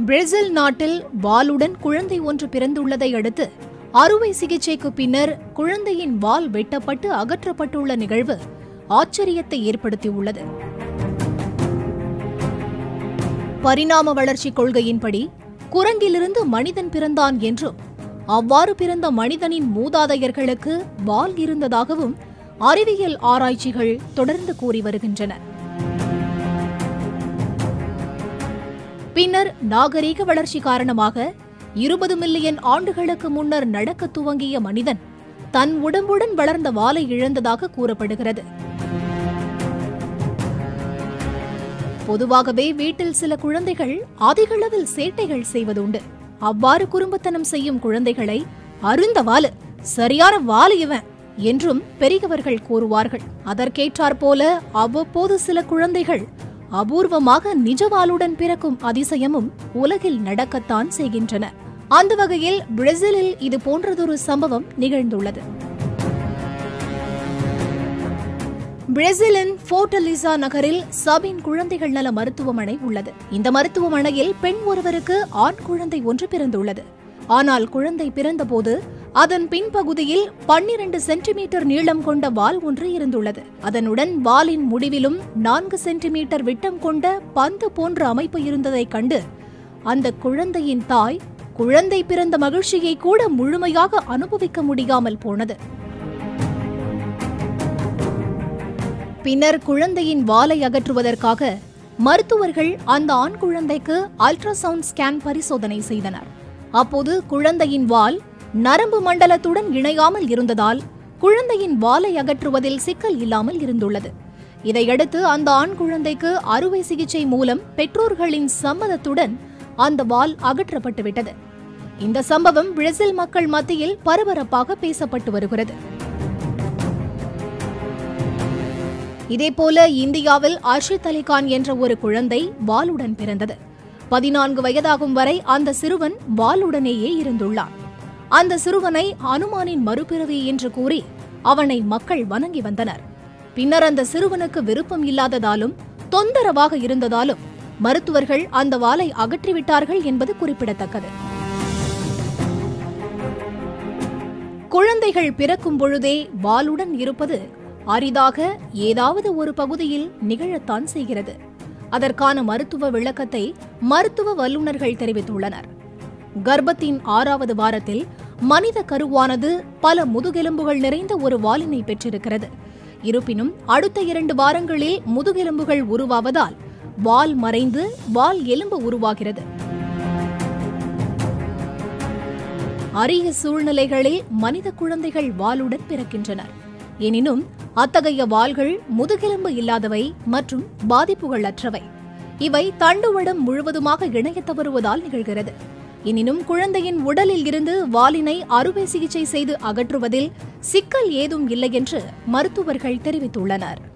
Brazil நாட்டில் வாளுடன் குழந்தை ஒன்று பிறந்துள்ளதை அடுத்து அறுவை சிகிச்சைக்கு பின்னர் குழந்தையின் வால் வெட்டப்பட்டு அகற்றப்பட்டுள்ள நிகழ்வு ஆச்சரியத்தை ஏற்படுத்தியுள்ளது பரிணாம வளர்ச்சி கொள்கையின்படி குரங்கிலிருந்து மனிதன் பிறந்தான் என்றும் அவ்வாறு பிறந்த மனிதனின் மூதாதையர்களுக்கு வால் இருந்ததாகவும் அறிவியல் ஆராய்ச்சிகள் தொடர்ந்து கூறி வருகின்றன பின்னர் நாகரீக வளர்ச்சி காரணமாக இருபது மில்லியன் ஆண்டுகளுக்கு முன்னர் நடக்க துவங்கிய மனிதன் தன் உடம்புடன் வளர்ந்த வாலை இழந்ததாக கூறப்படுகிறது பொதுவாகவே வீட்டில் சில குழந்தைகள் அதிகளவில் சேட்டைகள் செய்வதுண்டு அவ்வாறு குறும்புத்தனம் செய்யும் குழந்தைகளை அருந்த வாலு சரியான வாலு இவன் என்றும் பெரியவர்கள் கூறுவார்கள் அதற்கேற்றாற்போல அவ்வப்போது சில குழந்தைகள் அபூர்வமாக நிஜவாளுடன் பிறக்கும் அதிசயமும் உலகில் நடக்கத்தான் செய்கின்றன அந்த வகையில் பிரேசிலில் இது போன்றதொரு சம்பவம் நிகழ்ந்துள்ளது பிரேசிலின் போர்டலிசா நகரில் சபின் குழந்தைகள் நல மருத்துவமனை உள்ளது இந்த மருத்துவமனையில் பெண் ஒருவருக்கு ஆண் குழந்தை ஒன்று பிறந்துள்ளது ஆனால் குழந்தை பிறந்தபோது அதன் பின்பகுதியில் பன்னிரண்டு சென்டிமீட்டர் நீளம் கொண்ட வால் ஒன்று இருந்துள்ளது அதனுடன் வாலின் முடிவிலும் நான்கு சென்டிமீட்டர் விட்டம் கொண்ட பந்து போன்ற அமைப்பு இருந்ததைக் கண்டு அந்த குழந்தையின் தாய் குழந்தை பிறந்த மகிழ்ச்சியை கூட முழுமையாக அனுபவிக்க முடியாமல் போனது பின்னர் குழந்தையின் வாலை அகற்றுவதற்காக மருத்துவர்கள் அந்த ஆண் குழந்தைக்கு அல்ட்ராசவுண்ட் ஸ்கேன் பரிசோதனை செய்தனர் அப்போது குழந்தையின் வால் நரம்பு மண்டலத்துடன் இணையாமல் இருந்ததால் குழந்தையின் வாலை அகற்றுவதில் சிக்கல் இல்லாமல் இருந்துள்ளது இதையடுத்து அந்த ஆண் குழந்தைக்கு அறுவை சிகிச்சை மூலம் பெற்றோர்களின் சம்மதத்துடன் அந்த வால் அகற்றப்பட்டுவிட்டது இந்த சம்பவம் பிரேசில் மக்கள் மத்தியில் பரபரப்பாக பேசப்பட்டு வருகிறது இதேபோல இந்தியாவில் அர்ஷித் அலிகான் என்ற ஒரு குழந்தை வாளுடன் பிறந்தது பதினான்கு வயதாகும் வரை அந்த சிறுவன் வாளுடனேயே இருந்துள்ளான் அந்த சிறுவனை அனுமானின் மறுபிறவி என்று கூறி அவனை மக்கள் வணங்கி வந்தனர் பின்னர் அந்த சிறுவனுக்கு விருப்பம் இல்லாததாலும் தொந்தரவாக இருந்ததாலும் மருத்துவர்கள் அந்த வாளை அகற்றிவிட்டார்கள் என்பது குறிப்பிடத்தக்கது குழந்தைகள் பிறக்கும் பொழுதே வாளுடன் இருப்பது அரிதாக ஏதாவது ஒரு பகுதியில் நிகழத்தான் செய்கிறது அதற்கான மருத்துவ விளக்கத்தை மருத்துவ வல்லுநர்கள் தெரிவித்துள்ளனர் கர்ப்பத்தின் ஆறாவது வாரத்தில் மனித கருவானது பல முதுகெலும்புகள் நிறைந்த ஒரு வாலினை பெற்றிருக்கிறது இருப்பினும் அடுத்த இரண்டு வாரங்களில் முதுகெலும்புகள் உருவாவதால் வால் மறைந்து வால் எலும்பு உருவாகிறது அரிய சூழ்நிலைகளில் மனித குழந்தைகள் வாளுடன் பிறக்கின்றனர் எனினும் அத்தகைய வாள்கள் முதுகெலும்பு இல்லாதவை மற்றும் பாதிப்புகள் அற்றவை இவை தண்டுவடம் முழுவதுமாக இணையத் தவறுவதால் நிகழ்கிறது எனினும் குழந்தையின் உடலில் இருந்து வாலினை அறுவை சிகிச்சை செய்து அகற்றுவதில் சிக்கல் ஏதும் இல்லை என்று மருத்துவர்கள் தெரிவித்துள்ளனர்